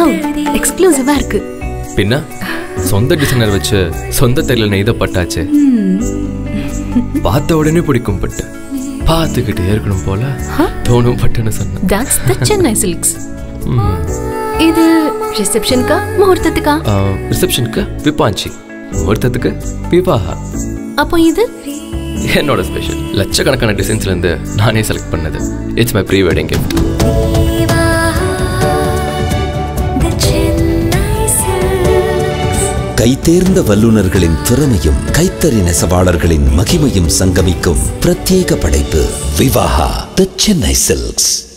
wow எக்ஸ்க்ளூசிவா இருக்கு பின்ன சொந்த டிசைனர் வச்சு சொந்த தைல நெய்தப்பட்டாச்சு பார்த்த உடனே பிடிக்கும் பட்டு பார்த்துக்கிட்டே இருக்கணும் போல தோணும் பட்டுன்னு சொன்னேன் தட்ஸ் த சென்னை சில்க்ஸ் இது ரிசப்ஷனுக்கா முகூர்த்தத்துக்கா ரிசப்ஷனுக்கு விப்பாஞ்சி முகூர்த்தத்துக்கு விவாஹா அப்போ இது என்னோட ஸ்பெஷல் லட்சக்கணக்கான டிசைன்ஸ்ல இருந்து நானே செலக்ட் பண்ணது it's my pre wedding gift கைதேர்ந்த வல்லுநர்களின் திறமையும் கைத்தறி நெசவாளர்களின் மகிமையும் சங்கமிக்கும் பிரத்யேக படைப்பு விவாஹா தி சென்னை சில்க்ஸ்